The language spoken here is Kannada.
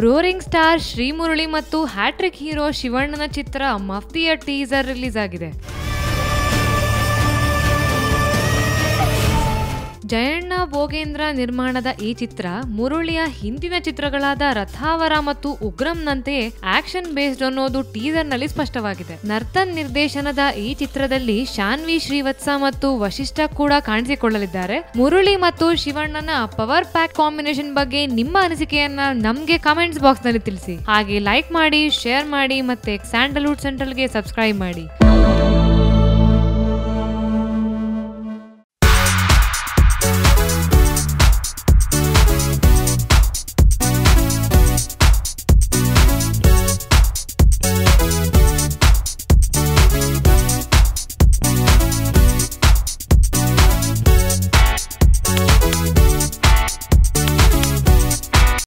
ರೋರಿಂಗ್ ಸ್ಟಾರ್ ಶ್ರೀಮುರಳಿ ಮತ್ತು ಹ್ಯಾಟ್ರಿಕ್ ಹೀರೋ ಶಿವಣ್ಣನ ಚಿತ್ರ ಮಫ್ತಿಯ ಟೀಸರ್ ರಿಲೀಸ್ ಆಗಿದೆ ಜಯಣ್ಣ ಭೋಗೇಂದ್ರ ನಿರ್ಮಾಣದ ಈ ಚಿತ್ರ ಮುರುಳಿಯ ಹಿಂದಿನ ಚಿತ್ರಗಳಾದ ರಥಾವರ ಮತ್ತು ಉಗ್ರಂನಂತೆಯೇ ಆಕ್ಷನ್ ಬೇಸ್ಡ್ ಅನ್ನೋದು ಟೀಸರ್ ನಲ್ಲಿ ಸ್ಪಷ್ಟವಾಗಿದೆ ನರ್ತನ್ ನಿರ್ದೇಶನದ ಈ ಚಿತ್ರದಲ್ಲಿ ಶಾನ್ವಿ ಶ್ರೀವತ್ಸ ಮತ್ತು ವಶಿಷ್ಠ ಕೂಡ ಕಾಣಿಸಿಕೊಳ್ಳಲಿದ್ದಾರೆ ಮುರುಳಿ ಮತ್ತು ಶಿವಣ್ಣನ ಪವರ್ ಪ್ಯಾಕ್ ಕಾಂಬಿನೇಷನ್ ಬಗ್ಗೆ ನಿಮ್ಮ ಅನಿಸಿಕೆಯನ್ನ ನಮ್ಗೆ ಕಮೆಂಟ್ಸ್ ಬಾಕ್ಸ್ ನಲ್ಲಿ ತಿಳಿಸಿ ಹಾಗೆ ಲೈಕ್ ಮಾಡಿ ಶೇರ್ ಮಾಡಿ ಮತ್ತೆ ಸ್ಯಾಂಡಲ್ವುಡ್ ಸೆಂಟ್ರಲ್ಗೆ ಸಬ್ಸ್ಕ್ರೈಬ್ ಮಾಡಿ